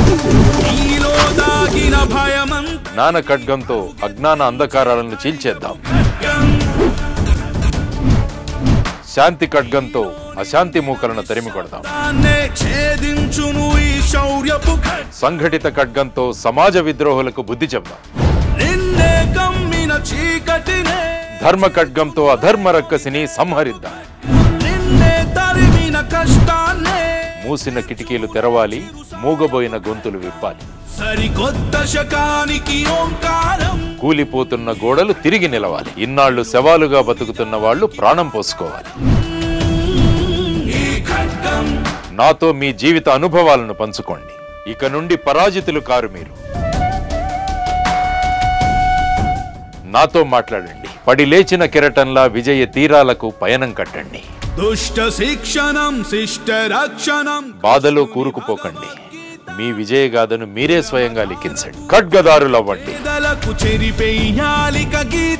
నీలో దాగిన భయమంత జ్ఞాన ఖడ్గంతో అజ్ఞాన అంధకారాలను చీల్చేద్దాం శాంతి ఖడ్గంతో అశాంతి మూకలను తరిమి కొడదాం దాన్నే ఛేదించును ఈ శౌర్యపు ఖడ్గం. సంఘటిత ఖడ్గంతో సమాజ విద్రోహులకు బుద్ధి చెప్దాం నిన్నే కమ్మిన చీకటినే ధర్మ ఖడ్గంతో అధర్మ రక్కసిని సంహరిద్దాం నిన్నే తరిమిన కష్టాన్నే మూసిన కిటికీలు తెరవాలి మూగబోయిన గొంతులు విప్పాలి సరికొత్త శకానికి ఓంకారం కూలిపోతున్న గోడలు తిరిగి నిలవాలి ఇన్నాళ్లు శవాలుగా బతుకుతున్న వాళ్ళు ప్రాణం పోసుకోవాలి ఈ ఖడ్గం నాతో మీ జీవిత అనుభవాలను పంచుకోండి ఇక నుండి పరాజితులు కారు మీరు నాతో మాట్లాడండి పడి లేచిన కెరటంలా విజయ తీరాలకు పయనం కట్టండి దుష్ట శిక్షణం శిష్ట రక్షణం బాధలో కూరుకుపోకండి మీ విజయగాథను మీరే స్వయంగా లిఖించండి ఖడ్గదారులవ్వండి పేదలకు చెరిపెయ్యాలిక గీత